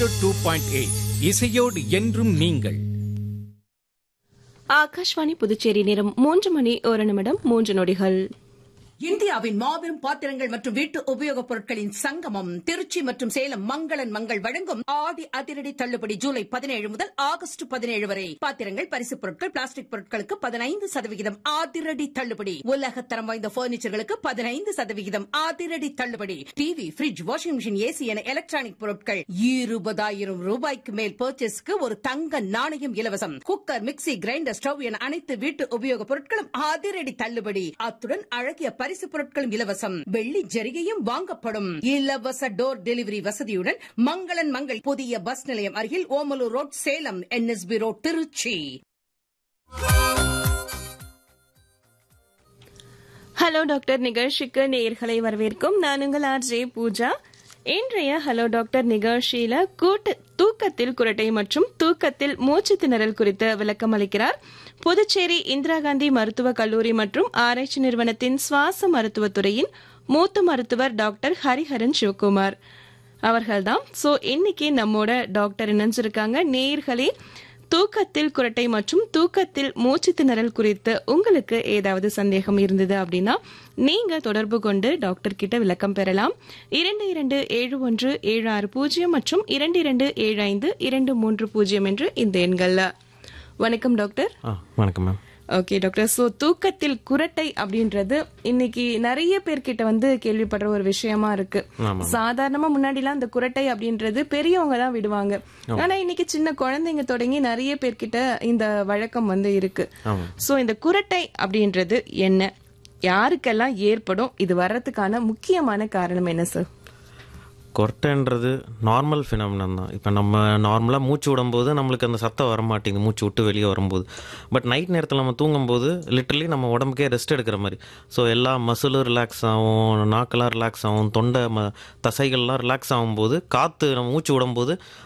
Zero two point eight இசையோடு என்றும் நீங்கள் ஆகாஷ்வாணி புதுச்சேரி நேரம் மூன்று மணி ஒரு நிமிடம் மூன்று நொடிகள் இந்தியாவின் மாபெரும் பாத்திரங்கள் மற்றும் வீட்டு உபயோகப் பொருட்களின் சங்கமம் திருச்சி மற்றும் சேலம் மங்களன் மங்கள் வழங்கும் ஆடி அதிரடி தள்ளுபடி ஜூலை பதினேழு முதல் ஆகஸ்ட் பதினேழு வரை பாத்திரங்கள் பரிசுப் பொருட்கள் பிளாஸ்டிக் பொருட்களுக்கு பதினைந்து சதவிகிதம் அதிரடி தள்ளுபடி உலகத்தரம் வாய்ந்த பர்னிச்சர்களுக்கு பதினைந்து சதவிகிதம் அதிரடி தள்ளுபடி TV fridge washing machine AC என எலக்ட்ரானிக் பொருட்கள் இருபதாயிரம் ரூபாய்க்கு மேல் பர்ச்சேஸ்க்கு ஒரு தங்க நாணயம் இலவசம் குக்கர் மிக்ஸி கிரைண்டர் ஸ்டவ் என அனைத்து வீட்டு உபயோகப் பொருட்களும் அதிரடி தள்ளுபடி அத்துடன் அழகிய பரிசு பொருட்களும் இலவசம் வெள்ளி ஜரிகையும் வாங்கப்படும் இலவச டோர் டெலிவரி வசதியுடன் மங்களன் மங்கள் புதிய பஸ் நிலையம் அருகில் Omalur road Salem NSB road Tiruchi hello doctor நிகழ்ச்சிக்கு நேர்களை வரவேற்கும் நான் உங்கள் ஆர் ஜே பூஜா இன்றைய ஹலோ டாக்டர் நிகழ்ச்சியில கூட்டு தூக்கத்தில் குரட்டை மற்றும் தூக்கத்தில் மூச்சு திணறல் குறித்து விளக்கம் அளிக்கிறார் புதுச்சேரி இந்திரா காந்தி மருத்துவக் கல்லூரி மற்றும் ஆராய்ச்சி நிறுவனத்தின் சுவாச மருத்துவத்துறையின் மூத்த மருத்துவர் டாக்டர் ஹரிஹரன் சிவகுமார் அவர்கள்தான் சோ இன்னைக்கு நம்மோட டாக்டர் இணைஞ்சிருக்காங்க நேயர்களே தூக்கத்தில் குரட்டை மற்றும் தூக்கத்தில் மூச்சு திணறல் குறித்து உங்களுக்கு ஏதாவது சந்தேகம் இருந்தது அப்படின்னா நீங்க தொடர்பு கொண்டு டாக்டர் கிட்ட விளக்கம் பெறலாம் இரண்டு இரண்டு ஏழு ஒன்று ஏழு ஆறு பூஜ்ஜியம் மற்றும் இரண்டு இரண்டு ஏழு ஐந்து இரண்டு மூன்று பூஜ்ஜியம் என்று இந்த எண்கள்ல வணக்கம் டாக்டர் ஆ வணக்கம் மேம் ஓகே டாக்டர் ஸோ தூக்கத்தில் குரட்டை அப்படின்றது இன்னைக்கு நிறைய பேர்கிட்ட வந்து கேள்விப்படுற ஒரு விஷயமா இருக்கு ஆமாம். சாதாரணமா முன்னாடிலாம் இந்த குரட்டை அப்படின்றது பெரியவங்க தான் விடுவாங்க ஆனா இன்னைக்கு சின்ன குழந்தைங்க தொடங்கி நிறைய பேர்கிட்ட இந்த வழக்கம் வந்து இருக்கு ஆமாம் சோ இந்த குரட்டை அப்படின்றது என்ன யாருக்கெல்லாம் ஏற்படும் இது வர்றதுக்கான முக்கியமான காரணம் என்ன சார் கொரட்டைன்றது நார்மல் ஃபினாமினன் தான் இப்போ நம்ம நார்மலாக மூச்சு விடும்போது நம்மளுக்கு அந்த சத்தம் வர மாட்டேங்குது மூச்சு விட்டு வெளியே வரும்போது பட் நைட் நேரத்தில் நம்ம தூங்கும்போது லிட்டரலி நம்ம உடம்புக்கே ரெஸ்ட் எடுக்கிற மாதிரி ஸோ எல்லா மசிலும் ரிலாக்ஸ் ஆகும் நாக்கெல்லாம் ரிலாக்ஸ் ஆகும் தொண்டை ம தசைகள்லாம் ரிலாக்ஸ் ஆகும்போது காற்று நம்ம மூச்சு விடும்போது